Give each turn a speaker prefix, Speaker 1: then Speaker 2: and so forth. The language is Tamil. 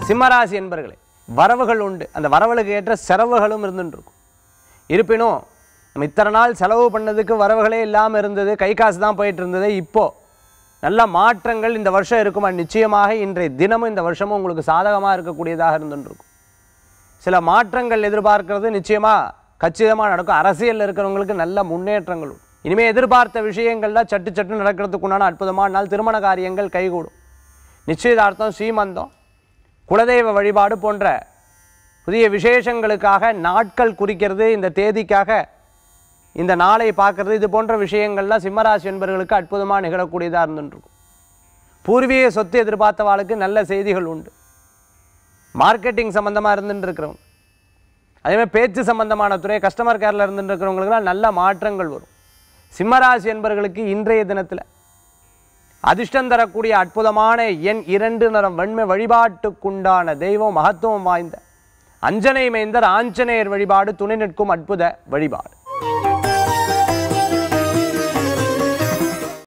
Speaker 1: சிம்மராசி என்பர்களே வரவுகள் உண்டு அந்த வரவுகளுக்கு ஏற்ற செலவுகளும் இருந்துட்டு இருக்கும் இருப்பினும் நம்ம இத்தனை நாள் செலவு பண்ணதுக்கு வரவுகளே இல்லாமல் இருந்தது கை காசு தான் போயிட்டு இருந்தது இப்போ நல்ல மாற்றங்கள் இந்த வருஷம் இருக்குமா நிச்சயமாக இன்றைய தினமும் இந்த வருஷமும் உங்களுக்கு சாதகமாக இருக்கக்கூடியதாக இருந்துட்டு இருக்கும் சில மாற்றங்கள் எதிர்பார்க்கிறது நிச்சயமாக கச்சிதமாக நடக்கும் அரசியலில் இருக்கிறவங்களுக்கு நல்ல முன்னேற்றங்கள் உண்டு. இனிமே எதிர்பார்த்த விஷயங்கள்லாம் சட்டு சட்டு நடக்கிறதுக்கு உண்டான அற்புதமான நாள் திருமண காரியங்கள் கைகூடும் நிச்சயதார்த்தம் சீமந்தம் குலதெய்வ வழிபாடு போன்ற புதிய விசேஷங்களுக்காக நாட்கள் குறிக்கிறது இந்த தேதிக்காக இந்த நாளை பார்க்கறது இது போன்ற விஷயங்கள்லாம் சிம்மராசி என்பவர்களுக்கு அற்புதமாக நிகழக்கூடியதாக இருந்துருக்கும் பூர்வீக சொத்து எதிர்பார்த்தவாளுக்கு நல்ல செய்திகள் உண்டு மார்க்கெட்டிங் சம்மந்தமாக இருந்துட்டு இருக்கிறவங்க அதேமாதிரி பேச்சு சம்பந்தமான துறை கஸ்டமர் கேரில் இருந்துட்டு இருக்கிறவங்களுக்குலாம் நல்ல மாற்றங்கள் வரும் சிம்மராசி என்பவர்களுக்கு இன்றைய தினத்தில் அதிர்ஷ்டம் தரக்கூடிய அற்புதமான எண் இரண்டு நிறம் வெண்மை வழிபாட்டுக்குண்டான தெய்வம் மகத்துவம் வாய்ந்த அஞ்சனை மைந்தர் ஆஞ்சநேயர் வழிபாடு துணை நிற்கும் அற்புத வழிபாடு